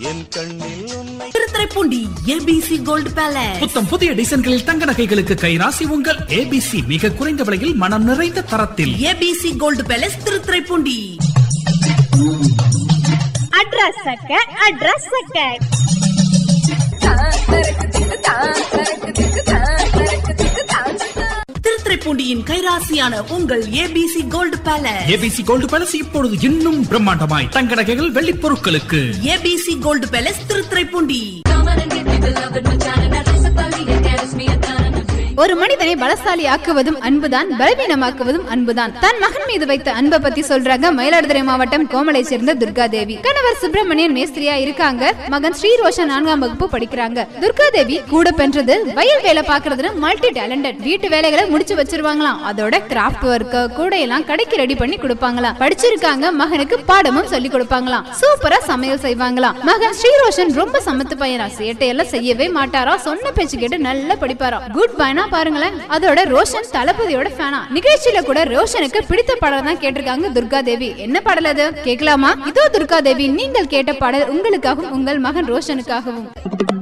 என் கண்ணில் உன்னை Thiruthuraipoondi ABC gold palace புத்தம் புதிய டிசைன்களில் தங்க நகைகளுக்கு கைராசி உங்கள் ஏபிசி மிக குறைந்த விலையில் மனம் நிறைந்த தரத்தில் ABC gold palace Thiruthuraipoondi address சக்க அட்ரஸ் சக்க திருத்துறைப்பூண்டியின் கைராசியான உங்கள் ABC gold palace ABC gold palace இப்பொழுது இன்னும் பிரம்மாண்டமாய் தங்க நகைகள் வெள்ளிப் பொருட்களுக்கு ஏபிசி கோல்டு பேலஸ் திருத்துறைப்பூண்டி ஒரு மனிதனை பலசாலி ஆக்குவதும் அன்புதான் பலவீனமாக்குவதும் அன்புதான் தன் மகன் மீது வைத்த அன்பை பத்தி சொல்றாங்க மயிலாடுதுறை மாவட்டம் கோமலை சேர்ந்த துர்கா தேவி கணவர் சுப்பிரமணியன் மேஸ்திரியா இருக்காங்க மகன் ஸ்ரீ ரோஷன் நான்காம் வகுப்பு படிக்கிறாங்க துர்கா தேவி கூட பெற்றது வயல் வேலை பாக்குறதுன்னு மல்டி டேலண்டட் வீட்டு வேலைகளை முடிச்சு வச்சிருவாங்களாம் அதோட கிராஃப்ட் ஒர்க் கூட எல்லாம் கடைக்கு ரெடி பண்ணி கொடுப்பாங்களாம் படிச்சிருக்காங்க மகனுக்கு பாடமும் சொல்லி கொடுப்பாங்களாம் சூப்பரா சமையல் செய்வாங்களாம் மகன் ஸ்ரீ ரோஷன் ரொம்ப சமத்து பையனா சேட்டையெல்லாம் செய்யவே மாட்டாரா சொன்ன பேச்சு கேட்டு நல்லா படிப்பாரா குட் பையனா பாருங்களேன் அதோட ரோஷன் தளபதியோட ஃபேனா நிகழ்ச்சியில கூட ரோஷனுக்கு பிடித்த பாடல் தான் கேட்டிருக்காங்க துர்கா தேவி என்ன பாடல் அது கேட்கலாமா இதோ துர்கா தேவி நீங்கள் கேட்ட பாடல் உங்களுக்காகவும் உங்கள் மகன் ரோஷனுக்காகவும்